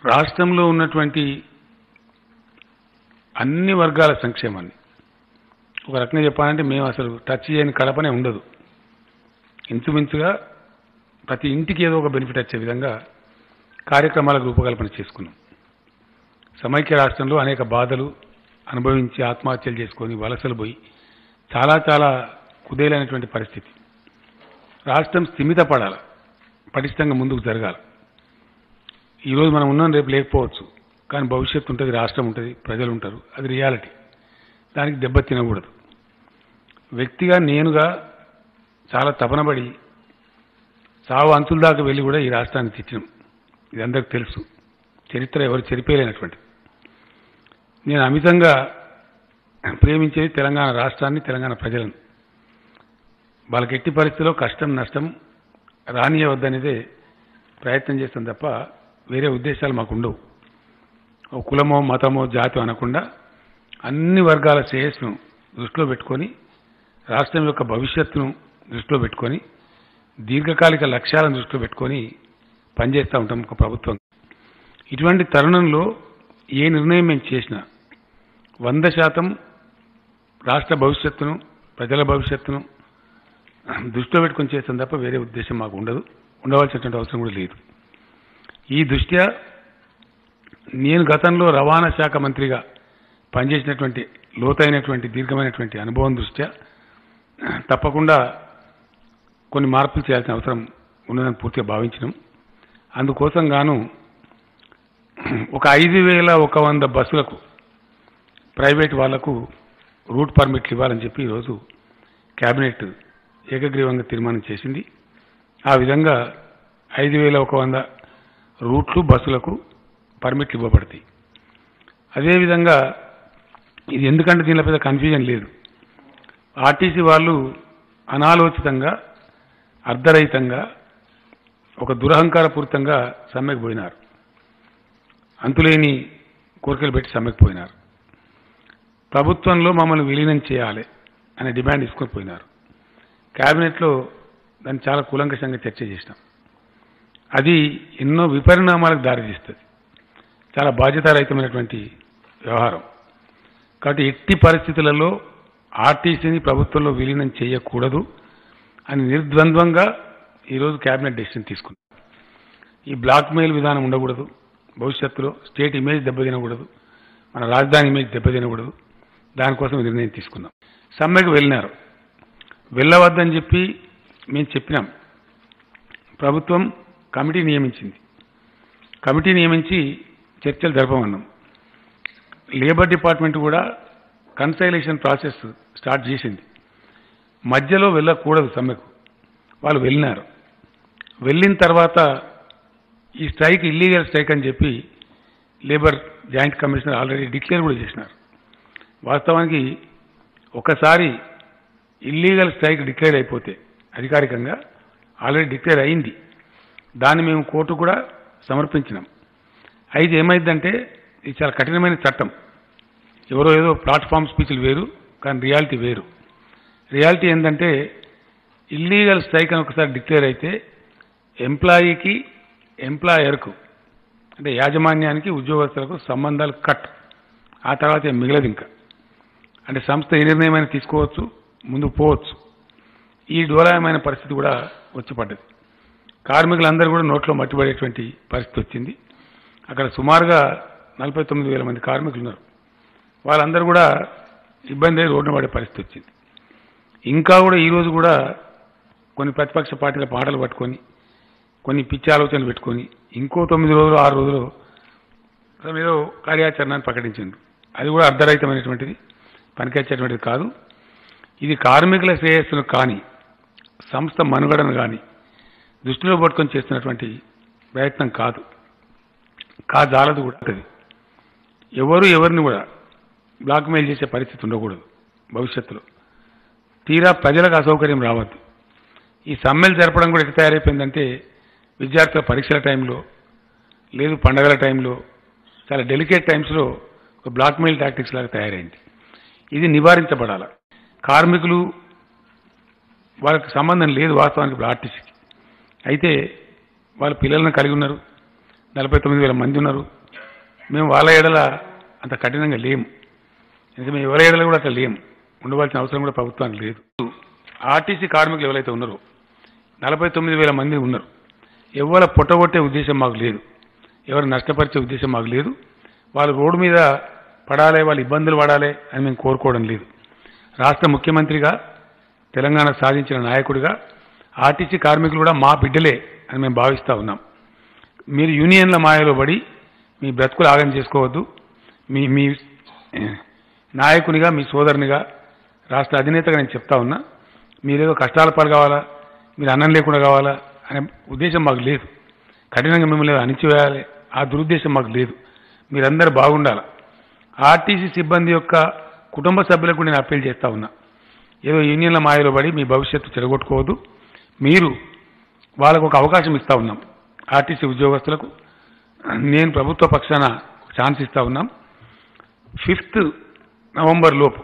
రాష్ట్రంలో ఉన్నటువంటి అన్ని వర్గాల సంక్షేమాన్ని ఒక రకంగా చెప్పాలంటే మేము అసలు టచ్ చేయని కడపనే ఉండదు ఇంచుమించుగా ప్రతి ఇంటికి ఏదో ఒక బెనిఫిట్ వచ్చే విధంగా కార్యక్రమాలకు రూపకల్పన చేసుకున్నాం సమైక్య రాష్ట్రంలో అనేక బాధలు అనుభవించి ఆత్మహత్యలు చేసుకొని వలసలు పోయి చాలా చాలా కుదేలైనటువంటి పరిస్థితి రాష్ట్రం స్థిమిత పడాలి పటిష్టంగా ముందుకు జరగాలి ఈరోజు మనం ఉన్నాం రేపు లేకపోవచ్చు కానీ భవిష్యత్తు ఉంటుంది రాష్ట్రం ఉంటుంది ప్రజలు ఉంటారు అది రియాలిటీ దానికి దెబ్బ తినకూడదు వ్యక్తిగా నేనుగా చాలా తపనబడి సావు అంచుల దాకా వెళ్ళి కూడా ఈ రాష్ట్రాన్ని తెచ్చినాం ఇది అందరికి తెలుసు చరిత్ర ఎవరు చెరిపేయలేనటువంటి నేను అమితంగా ప్రేమించేది తెలంగాణ రాష్ట్రాన్ని తెలంగాణ ప్రజలను వాళ్ళకి ఎట్టి పరిస్థితిలో కష్టం నష్టం రానియవద్దనేదే ప్రయత్నం చేస్తాం తప్ప వేరే ఉద్దేశాలు మాకు ఉండవు ఓ కులమో మతమో జాతి అనకుండా అన్ని వర్గాల శ్రేయస్సును దృష్టిలో పెట్టుకొని రాష్ట్రం యొక్క భవిష్యత్తును దృష్టిలో పెట్టుకొని దీర్ఘకాలిక లక్ష్యాలను దృష్టిలో పెట్టుకొని పనిచేస్తూ ఉంటాం ఒక ప్రభుత్వం ఇటువంటి తరుణంలో ఏ నిర్ణయం మేము చేసినా వంద శాతం రాష్ట్ర భవిష్యత్తును ప్రజల భవిష్యత్తును దృష్టిలో పెట్టుకొని చేస్తాం తప్ప వేరే ఉద్దేశం మాకు ఉండదు ఉండవలసినటువంటి అవసరం కూడా లేదు ఈ దృష్ట్యా నేను గతంలో రవాణా శాఖ మంత్రిగా పనిచేసినటువంటి లోతైనటువంటి దీర్ఘమైనటువంటి అనుభవం దృష్ట్యా తప్పకుండా కొన్ని మార్పులు చేయాల్సిన అవసరం ఉన్నదని పూర్తిగా భావించినాం అందుకోసం గాను ఒక ఐదు వేల ఒక వంద బస్సులకు ప్రైవేట్ వాళ్లకు రూట్ పర్మిట్లు ఇవ్వాలని చెప్పి ఈరోజు కేబినెట్ ఏకగ్రీవంగా తీర్మానం చేసింది ఆ విధంగా ఐదు వేల ఒక వంద రూట్లు బస్సులకు పర్మిట్లు ఇవ్వబడతాయి అదేవిధంగా ఇది ఎందుకంటే దీనిలో పెద్ద కన్ఫ్యూజన్ లేదు ఆర్టీసీ వాళ్ళు అనాలోచితంగా అర్ధరహితంగా ఒక దురహంకారపూరితంగా సమ్మెకు పోయినారు అంతులేని కోరికలు పెట్టి సమ్మెకు పోయినారు ప్రభుత్వంలో మమ్మల్ని విలీనం చేయాలి అనే డిమాండ్ తీసుకొని పోయినారు కేబినెట్లో దాన్ని చాలా కూలంకషంగా చర్చ చేసినాం అది ఎన్నో విపరిణామాలకు దారితీస్తుంది చాలా బాధ్యతారహితమైనటువంటి వ్యవహారం కాబట్టి ఎట్టి పరిస్థితులలో ఆర్టీసీని ప్రభుత్వంలో విలీనం చేయకూడదు అని నిర్ద్వంద్వంగా ఈరోజు కేబినెట్ డెసిషన్ తీసుకుంది ఈ బ్లాక్ మెయిల్ విధానం ఉండకూడదు భవిష్యత్తులో స్టేట్ ఇమేజ్ దెబ్బతినకూడదు మన రాజధాని ఇమేజ్ దెబ్బతినకూడదు దానికోసం ఈ నిర్ణయం తీసుకున్నాం సమ్మెకు వెళ్ళినారు వెళ్ళవద్దని చెప్పి మేము చెప్పినాం ప్రభుత్వం కమిటీ నియమించింది కమిటీ నియమించి చర్చలు జరపమన్నాం లేబర్ డిపార్ట్మెంట్ కూడా కన్సైలేషన్ ప్రాసెస్ స్టార్ట్ చేసింది మధ్యలో వెళ్ళకూడదు సమ్మెకు వాళ్ళు వెళ్ళినారు వెళ్ళిన తర్వాత ఈ స్ట్రైక్ ఇల్లీగల్ స్ట్రైక్ అని చెప్పి labour joint commissioner already declare కూడా చేసినారు వాస్తవానికి ఒకసారి ఇల్లీగల్ స్ట్రైక్ డిక్లేర్ అయిపోతే అధికారికంగా ఆల్రెడీ డిక్లేర్ అయింది దాన్ని మేము కోర్టు కూడా సమర్పించినాం అయితే ఏమైందంటే ఇది చాలా కఠినమైన చట్టం ఎవరో ఏదో ప్లాట్ఫామ్ స్పీచ్లు వేరు కానీ రియాలిటీ వేరు రియాలిటీ ఏంటంటే ఇల్లీగల్ స్ట్రైక్ అని ఒకసారి డిక్లేర్ అయితే ఎంప్లాయీకి ఎంప్లాయర్కు అంటే యాజమాన్యానికి ఉద్యోగస్తులకు సంబంధాలు కట్ ఆ తర్వాత ఏం మిగలదు ఇంకా అంటే సంస్థ ఏ నిర్ణయమైనా తీసుకోవచ్చు ముందుకు పోవచ్చు ఈ డోలాయమైన పరిస్థితి కూడా వచ్చి పడ్డది కార్మికులందరూ కూడా నోట్లో మట్టిపడేటువంటి పరిస్థితి వచ్చింది అక్కడ సుమారుగా నలభై తొమ్మిది వేల మంది కార్మికులు ఉన్నారు వాళ్ళందరూ కూడా ఇబ్బంది అయి రోడ్డున పడే పరిస్థితి వచ్చింది ఇంకా కూడా ఈరోజు కూడా కొన్ని ప్రతిపక్ష పార్టీల పాటలు పట్టుకొని కొన్ని పిచ్చి ఆలోచనలు పెట్టుకొని ఇంకో తొమ్మిది రోజులు ఆరు రోజులు అసలు ఏదో కార్యాచరణను ప్రకటించిండ్రు అది కూడా అర్ధరహితమైనటువంటిది పనికొచ్చేటువంటిది కాదు ఇది కార్మికుల శ్రేయస్సును కానీ సంస్థ మనుగడను కానీ దృష్టిలో పట్టుకొని చేస్తున్నటువంటి ప్రయత్నం కాదు కాజాలదు కూడా అది ఎవరు ఎవరిని కూడా బ్లాక్మెయిల్ చేసే పరిస్థితి ఉండకూడదు భవిష్యత్తులో తీరా ప్రజలకు అసౌకర్యం రావద్దు ఈ సమ్మెలు జరపడం కూడా ఎట్లా తయారైపోయిందంటే విద్యార్థుల పరీక్షల టైంలో లేదు పండగల టైంలో చాలా డెలికేట్ టైమ్స్లో ఒక బ్లాక్మెయిల్ టాక్టిక్స్ లాగా తయారైంది ఇది నివారించబడాలి కార్మికులు వాళ్ళకి సంబంధం లేదు వాస్తవానికి ఇప్పుడు ఆర్టీసీకి అయితే వాళ్ళ పిల్లలను కలిగి ఉన్నారు నలభై తొమ్మిది వేల మంది ఉన్నారు మేము వాళ్ళ ఏడల అంత కఠినంగా లేము ఎందుకంటే మేము ఎవరి ఏడల కూడా అట్లా లేము ఉండవలసిన అవసరం కూడా ప్రభుత్వానికి లేదు ఆర్టీసీ కార్మికులు ఎవరైతే ఉన్నారో నలభై తొమ్మిది వేల మంది ఉన్నారు ఎవరి పొట్టగొట్టే ఉద్దేశం మాకు లేదు ఎవరు నష్టపరిచే ఉద్దేశం మాకు లేదు వాళ్ళు రోడ్డు మీద పడాలి వాళ్ళు ఇబ్బందులు పడాలి అని మేము కోరుకోవడం లేదు రాష్ట్ర ముఖ్యమంత్రిగా తెలంగాణ సాధించిన నాయకుడిగా ఆర్టీసీ కార్మికులు కూడా మా బిడ్డలే అని మేము భావిస్తూ ఉన్నాం మీరు యూనియన్ల మాయలో పడి మీ బ్రతుకులు ఆగం చేసుకోవద్దు మీ మీ నాయకునిగా మీ సోదరునిగా రాష్ట్ర అధినేతగా నేను చెప్తా ఉన్నా మీరేదో కష్టాల పాలు కావాలా మీరు అన్నం లేకుండా కావాలా అనే ఉద్దేశం మాకు లేదు కఠినంగా మిమ్మల్ని అణిచివేయాలి ఆ దురుద్దేశం మాకు లేదు మీరందరూ బాగుండాలి ఆర్టీసీ సిబ్బంది యొక్క కుటుంబ సభ్యులకు నేను అప్పీల్ చేస్తా ఉన్నా ఏదో యూనియన్ల మాయలో పడి మీ భవిష్యత్తు చెడగొట్టుకోవద్దు మీరు వాళ్ళకు ఒక అవకాశం ఇస్తా ఉన్నాం ఆర్టీసీ ఉద్యోగస్తులకు నేను ప్రభుత్వ పక్షాన ఛాన్స్ ఇస్తా ఉన్నాం ఫిఫ్త్ నవంబర్ లోపు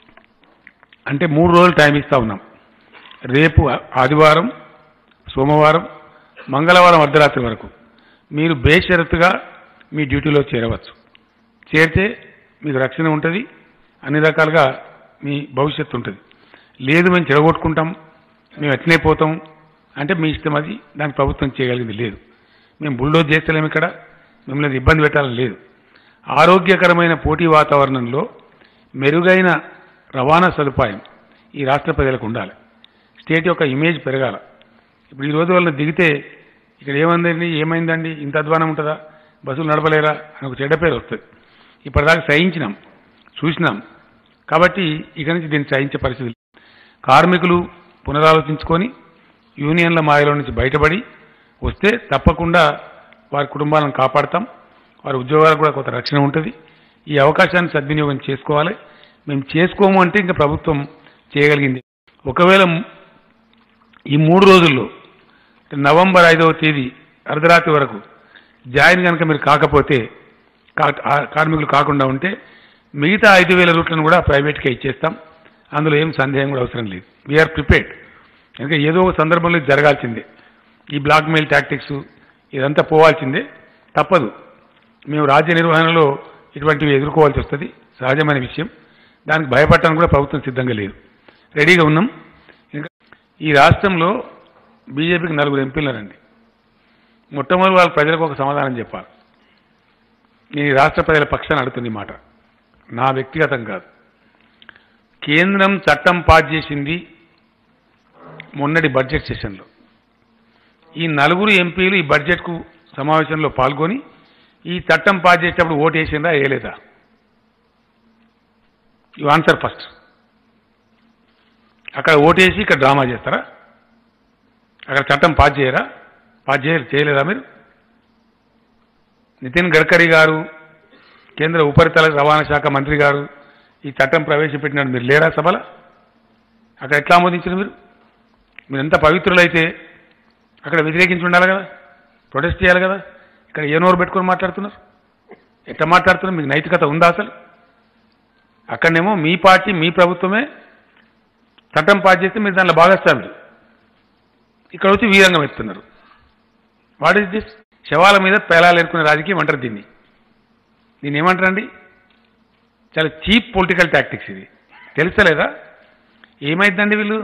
అంటే మూడు రోజులు టైం ఇస్తా ఉన్నాం రేపు ఆదివారం సోమవారం మంగళవారం అర్ధరాత్రి వరకు మీరు బేషరతుగా మీ డ్యూటీలో చేరవచ్చు చేరితే మీకు రక్షణ ఉంటుంది అన్ని రకాలుగా మీ భవిష్యత్తు ఉంటుంది లేదు మేము చెడగొట్టుకుంటాం మేము ఎట్లనే పోతాం అంటే మీ ఇష్టం అది దానికి ప్రభుత్వం చేయగలిగింది లేదు మేము బుల్డోజ్ చేస్తలేము ఇక్కడ మిమ్మల్ని ఇబ్బంది పెట్టాలని లేదు ఆరోగ్యకరమైన పోటీ వాతావరణంలో మెరుగైన రవాణా సదుపాయం ఈ రాష్ట్ర ప్రజలకు ఉండాలి స్టేట్ యొక్క ఇమేజ్ పెరగాల ఇప్పుడు ఈ రోజు వాళ్ళని దిగితే ఇక్కడ ఏమైందండి ఏమైందండి ఇంత అధ్వానం ఉంటుందా బస్సులు నడపలేరా అని ఒక చెడ్డ పేరు వస్తుంది ఇప్పటిదాకా సహించినాం చూసినాం కాబట్టి ఇక నుంచి దీన్ని సహించే పరిస్థితి లేదు. కార్మికులు పునరాలోచించుకొని యూనియన్ల మాయలో నుంచి బయటపడి వస్తే తప్పకుండా వారి కుటుంబాలను కాపాడతాం వారి ఉద్యోగాలకు కూడా కొంత రక్షణ ఉంటుంది ఈ అవకాశాన్ని సద్వినియోగం చేసుకోవాలి మేము చేసుకోము అంటే ఇంకా ప్రభుత్వం చేయగలిగింది ఒకవేళ ఈ మూడు రోజుల్లో అంటే నవంబర్ ఐదవ తేదీ అర్ధరాత్రి వరకు జాయిన్ కనుక మీరు కాకపోతే కా- ఆ కార్మికులు కాకుండా ఉంటే మిగతా ఐదు వేల రూట్లను కూడా ప్రైవేట్గా ఇచ్చేస్తాం అందులో ఏం సందేహం కూడా అవసరం లేదు వీఆర్ ప్రిపేర్డ్ ఇంకా ఏదో ఒక సందర్భంలో ఇది జరగాల్సిందే ఈ బ్లాక్ మెయిల్ టాక్టిక్స్ ఇదంతా పోవాల్సిందే తప్పదు మేము రాజ్య నిర్వహణలో ఇటువంటివి ఎదుర్కోవాల్సి వస్తుంది సహజమైన విషయం దానికి భయపడటానికి కూడా ప్రభుత్వం సిద్ధంగా లేదు రెడీగా ఉన్నాం ఇంకా ఈ రాష్ట్రంలో బీజేపీకి నలుగురు ఎంపీలనండి మొట్టమొదటి వాళ్ళ ప్రజలకు ఒక సమాధానం చెప్పాలి నేను ఈ రాష్ట్ర ప్రజల పక్షాన్ని అడుగుతుంది ఈ మాట నా వ్యక్తిగతం కాదు కేంద్రం చట్టం పాస్ చేసింది మొన్నటి బడ్జెట్ సెషన్లో ఈ నలుగురు ఎంపీలు ఈ బడ్జెట్కు సమావేశంలో పాల్గొని ఈ చట్టం పాస్ చేసేటప్పుడు ఓటు వేసిందా వేయలేదా యు ఆన్సర్ ఫస్ట్ అక్కడ ఓటేసి ఇక్కడ డ్రామా చేస్తారా అక్కడ చట్టం పాస్ చేయరా పాస్ చేయ చేయలేదా మీరు నితిన్ గడ్కరీ గారు కేంద్ర ఉపరితల రవాణా శాఖ మంత్రి గారు ఈ చట్టం ప్రవేశపెట్టినాడు మీరు లేరా సభల అక్కడ ఎట్లా ఆమోదించారు మీరు మీరు ఎంత పవిత్రులైతే అక్కడ వ్యతిరేకించి ఉండాలి కదా ప్రొటెస్ట్ చేయాలి కదా ఇక్కడ ఏ నోరు పెట్టుకొని మాట్లాడుతున్నారు ఎట్లా మాట్లాడుతున్నారు మీకు నైతికత ఉందా అసలు అక్కడనేమో మీ పార్టీ మీ ప్రభుత్వమే చట్టం పాస్ చేస్తే మీరు దాంట్లో భాగస్వాములు ఇక్కడ వచ్చి వీరంగం ఎత్తున్నారు వాట్ ఈస్ దిస్ శవాల మీద పేలాలు ఏరుకునే రాజకీయం అంటారు దీన్ని దీన్ని ఏమంటారండి చాలా చీప్ పొలిటికల్ టాక్టిక్స్ ఇది తెలుస్తలేదా ఏమైందండి వీళ్ళు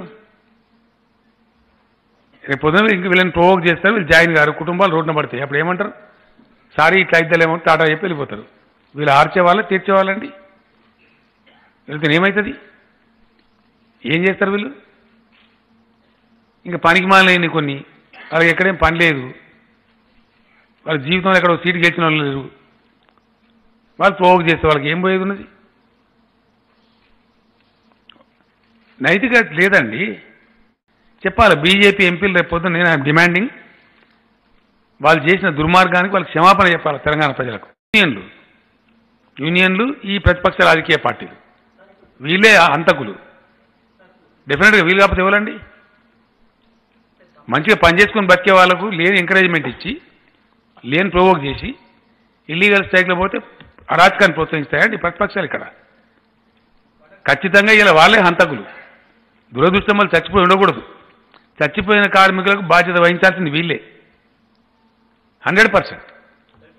రేపు పొద్దున ఇంక వీళ్ళని ప్రోవోక్ చేస్తారు వీళ్ళు జాయిన్ గారు కుటుంబాలు రోడ్డున పడతాయి అప్పుడు ఏమంటారు సారీ ఇట్లా ఇద్దలేమో టాటా చెప్పి వెళ్ళిపోతారు వీళ్ళు ఆర్చే వాళ్ళ తీర్చే వాళ్ళండి వెళ్తే ఏమవుతుంది ఏం చేస్తారు వీళ్ళు ఇంకా పనికి మాలని కొన్ని వాళ్ళకి ఎక్కడేం పని లేదు వాళ్ళ జీవితంలో ఎక్కడ సీటు గెలిచిన వాళ్ళు లేరు వాళ్ళు ప్రోవోక్ చేస్తే వాళ్ళకి ఏం పోయేది ఉన్నది నైతికత లేదండి చెప్పాలి బీజేపీ ఎంపీలు రేపు పొద్దున్న నేను ఐఎమ్ డిమాండింగ్ వాళ్ళు చేసిన దుర్మార్గానికి వాళ్ళకి క్షమాపణ చెప్పాలి తెలంగాణ ప్రజలకు యూనియన్లు యూనియన్లు ఈ ప్రతిపక్ష రాజకీయ పార్టీలు వీళ్ళే హంతకులు డెఫినెట్గా వీలు కాకపోతే ఎవరండి మంచిగా పనిచేసుకొని బతికే వాళ్ళకు లేని ఎంకరేజ్మెంట్ ఇచ్చి లేని ప్రొవోక్ చేసి ఇల్లీగల్ స్ట్రైక్లో పోతే అరాచకాన్ని ప్రోత్సహిస్తాయండి ప్రతిపక్షాలు ఇక్కడ ఖచ్చితంగా ఇలా వాళ్ళే హంతకులు దురదృష్టం వల్ల చచ్చిపోయి ఉండకూడదు చచ్చిపోయిన కార్మికులకు బాధ్యత వహించాల్సింది వీళ్ళే హండ్రెడ్ పర్సెంట్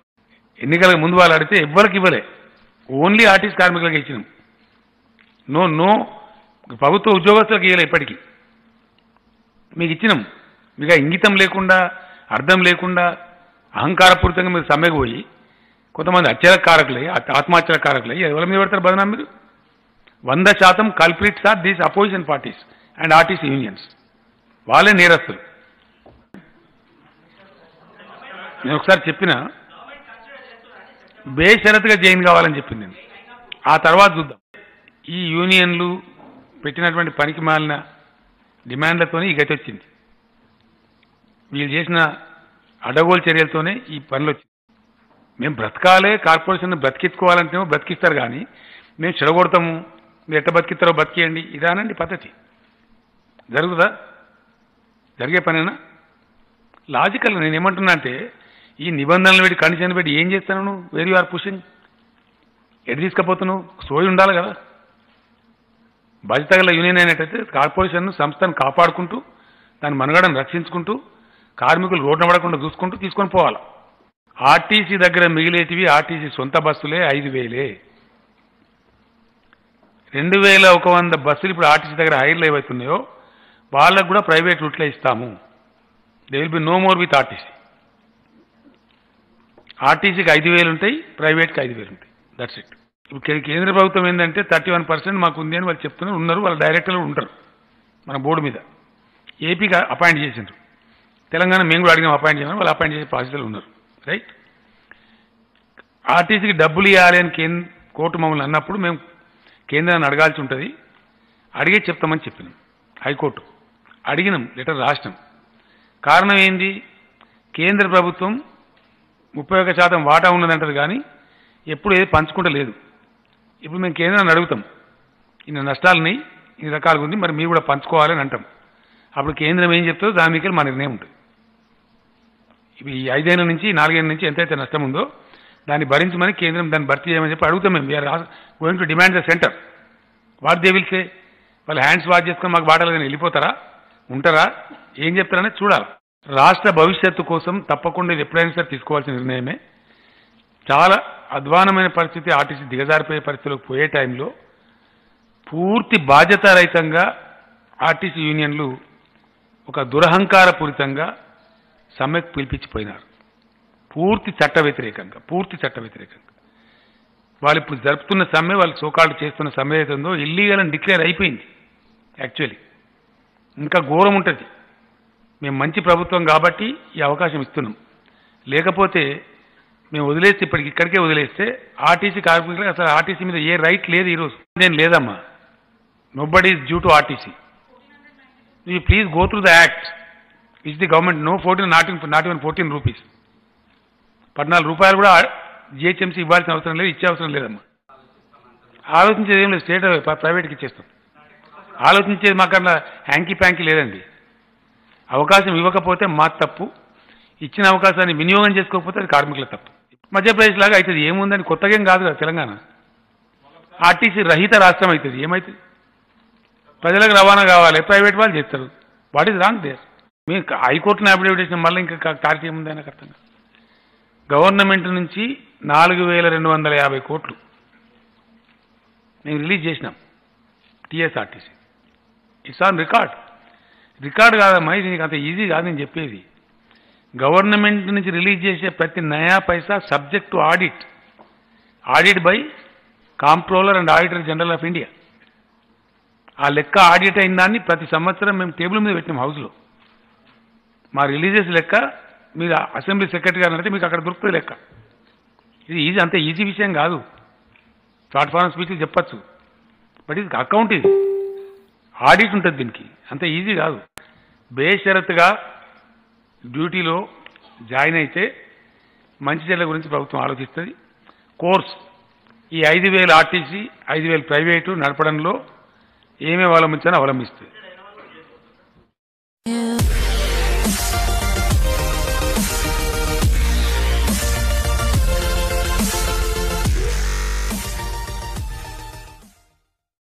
ఎన్నికలకు ముందు వాళ్ళు అడిగితే ఎవ్వరికి ఇవ్వలే ఓన్లీ ఆర్టీసీ కార్మికులకు ఇచ్చినాం నో నో ప్రభుత్వ ఉద్యోగస్తులకు ఇవ్వలే ఇప్పటికీ మీకు ఇచ్చినాం మీకు ఆ ఇంగితం లేకుండా అర్థం లేకుండా అహంకారపూరితంగా మీరు సమ్మెకు పోయి కొంతమంది హత్యల కారకులై ఆత్- ఆత్మహత్యల కారకులై ఎవరి మీద పెడతారు బదనాం మీరు వంద శాతం culprits are these opposition parties and RTC unions వాళ్ళే నేరస్తులు నేను ఒకసారి చెప్పిన బేషరతుగా జైన్ కావాలని చెప్పింది నేను ఆ తర్వాత చూద్దాం ఈ యూనియన్లు పెట్టినటువంటి పనికి మాలిన డిమాండ్లతోనే ఈ గతి వచ్చింది వీళ్ళు చేసిన అడగోలు చర్యలతోనే ఈ పనులు వచ్చింది మేము బ్రతకాలే కార్పొరేషన్ బ్రతికించుకోవాలంటేమో బ్రతికిస్తారు కానీ మేము చెడగొడతాము మీరు ఎట్ట బతికిస్తారో బతికేయండి ఇదానండి పద్ధతి జరుగుదా జరిగే పనేనా లాజికల్ నేను ఏమంటున్నా అంటే ఈ నిబంధనలు పెట్టి కండిషన్ పెట్టి ఏం చేస్తాను నువ్వు వేర్ యు ఆర్ పుషింగ్ ఎటు తీసుకపోతున్నావు సోయి ఉండాలి కదా బాధ్యత గల యూనియన్ అయినట్టయితే కార్పొరేషన్ సంస్థను కాపాడుకుంటూ దాని మనుగడను రక్షించుకుంటూ కార్మికులు రోడ్డు పడకుండా చూసుకుంటూ తీసుకొని పోవాలి ఆర్టీసీ దగ్గర మిగిలేటివి ఆర్టీసీ సొంత బస్సులే ఐదు వేలే రెండు వేల ఒక వంద బస్సులు ఇప్పుడు ఆర్టీసీ దగ్గర హైర్లు ఏవైతున్నాయో వాళ్ళకు కూడా ప్రైవేట్ రూట్లో ఇస్తాము they will be no more with RTC ఆర్టీసీకి ఐదు వేలు ఉంటాయి ప్రైవేట్కి ఐదు వేలు ఉంటాయి దట్స్ ఇట్ ఇప్పుడు కే- కేంద్ర ప్రభుత్వం ఏంటంటే థర్టీ వన్ పర్సెంట్ మాకు ఉంది అని వాళ్ళు చెప్తున్నారు ఉన్నారు వాళ్ళ డైరెక్టర్లు ఉంటారు మన బోర్డు మీద ఏపీకి అపాయింట్ చేసిండ్రు తెలంగాణ మేము కూడా అడిగినాం అపాయింట్ చేయమని వాళ్ళు అపాయింట్ చేసే బాధ్యతలు ఉన్నారు రైట్ ఆర్టీసీకి డబ్బులు ఇవ్వాలి అని కేంద్ర కోర్టు మమ్మల్ని అన్నప్పుడు మేము కేంద్రాన్ని అడగాల్సి ఉంటుంది అడిగే చెప్తామని చెప్పినాం హైకోర్టు అడిగినాం లెటర్ రాసినాం కారణం ఏంది కేంద్ర ప్రభుత్వం ముప్పై ఒక్క శాతం వాటా ఉన్నదంటది కానీ ఎప్పుడు ఏది పంచుకుంటలేదు ఇప్పుడు మేము కేంద్రాన్ని అడుగుతాం ఇన్ని నష్టాలని ఇన్ని రకాలుగా ఉంది మరి మీరు కూడా పంచుకోవాలని అంటాం అప్పుడు కేంద్రం ఏం చెప్తుందో దాని మీద మా నిర్ణయం ఉంటుంది ఇవి ఈ ఐదేళ్ళ నుంచి నాలుగేళ్ళ నుంచి ఎంతైతే నష్టం ఉందో దాన్ని భరించమని కేంద్రం దాన్ని భర్తీ చేయమని చెప్పి అడుగుతాం మేము we're going to demand the centre what they will say వాళ్ళు హ్యాండ్స్ వాష్ చేసుకొని మాకు బాటలు కానీ వెళ్ళిపోతారా ఉంటారా ఏం చెప్తారనేది చూడాలి రాష్ట్ర భవిష్యత్తు కోసం తప్పకుండా ఇది ఎప్పుడైనా సరే తీసుకోవాల్సిన నిర్ణయమే చాలా అధ్వానమైన పరిస్థితి ఆర్టీసీ దిగజారిపోయే పరిస్థితిలోకి పోయే టైంలో పూర్తి బాధ్యతారహితంగా ఆర్టీసీ యూనియన్లు ఒక దురహంకారపూరితంగా సమ్మెకు పిలిపించిపోయినారు పూర్తి చట్ట వ్యతిరేకంగా పూర్తి చట్ట వ్యతిరేకంగా వాళ్ళు ఇప్పుడు జరుపుతున్న సమ్మె వాళ్ళు సోకాళ్ళు చేస్తున్న సమ్మె ఏదైతే ఉందో ఇల్లీగల్ అని డిక్లేర్ అయిపోయింది యాక్చువల్లీ ఇంకా ఘోరం ఉంటుంది మేము మంచి ప్రభుత్వం కాబట్టి ఈ అవకాశం ఇస్తున్నాం లేకపోతే మేము వదిలేస్తే ఇప్పటికి ఇక్కడికే వదిలేస్తే ఆర్టీసీ కార్మికులకు అసలు ఆర్టీసీ మీద ఏ రైట్ లేదు ఈరోజు నేను లేదమ్మా nobody is due to RTC you please go through the act is the government no fourteen not not even fourteen rupees పద్నాలుగు రూపాయలు కూడా జిహెచ్ఎంసీ ఇవ్వాల్సిన అవసరం లేదు ఇచ్చే అవసరం లేదమ్మా ఆలోచించేది ఏం లేదు స్టేట్ ప్రైవేట్కి ఇచ్చేస్తాం ఆలోచించేది మాకన్నా హ్యాంకీ ప్యాంకీ లేదండి అవకాశం ఇవ్వకపోతే మా తప్పు ఇచ్చిన అవకాశాన్ని వినియోగం చేసుకోకపోతే అది కార్మికుల తప్పు మధ్యప్రదేశ్ లాగా అవుతుంది ఏముందని కొత్తగా ఏం కాదు కదా తెలంగాణ ఆర్టీసీ రహిత రాష్ట్రం అవుతుంది ఏమవుతుంది ప్రజలకు రవాణా కావాలి ప్రైవేట్ వాళ్ళు చేస్తారు వాట్ ఈజ్ రాంగ్ దేర్ మేము హైకోర్టుని అఫిడవిట్ చేసిన మళ్ళీ ఇంకా కార్తీక ఏముంది నాకు అర్థం కాదు గవర్నమెంట్ నుంచి నాలుగు వేల రెండు వందల యాభై కోట్లు మేము రిలీజ్ చేసినాం TSRTC it's on record record కాదమ్మా ఇది నీకు అంత ఈజీ కాదు నేను చెప్పేది గవర్నమెంట్ నుంచి రిలీజ్ చేసే ప్రతి నయా పైసా subject to audit audit by comptroller and auditor general of India ఆ లెక్క ఆడిట్ అయిన దాన్ని ప్రతి సంవత్సరం మేము టేబుల్ మీద పెట్టినాం హౌస్లో మా రిలీజెస్ లెక్క మీరు అసెంబ్లీ సెక్రటరీ గారు అంటే మీకు అక్కడ దొరుకుతుంది లెక్క ఇది ఈజీ అంత ఈజీ విషయం కాదు ప్లాట్ఫారం స్పీచ్లు చెప్పచ్చు బట్ ఇది అకౌంట్ ఇది ఆడిట్ ఉంటుంది దీనికి అంత ఈజీ కాదు బేషరతుగా డ్యూటీలో జాయిన్ అయితే మంచి చెడ్ల గురించి ప్రభుత్వం ఆలోచిస్తుంది కోర్స్ ఈ ఐదు వేలు ఆర్టీసీ ఐదు వేలు ప్రైవేటు నడపడంలో ఏమేమి అవలంబించాలో అవలంబిస్తుంది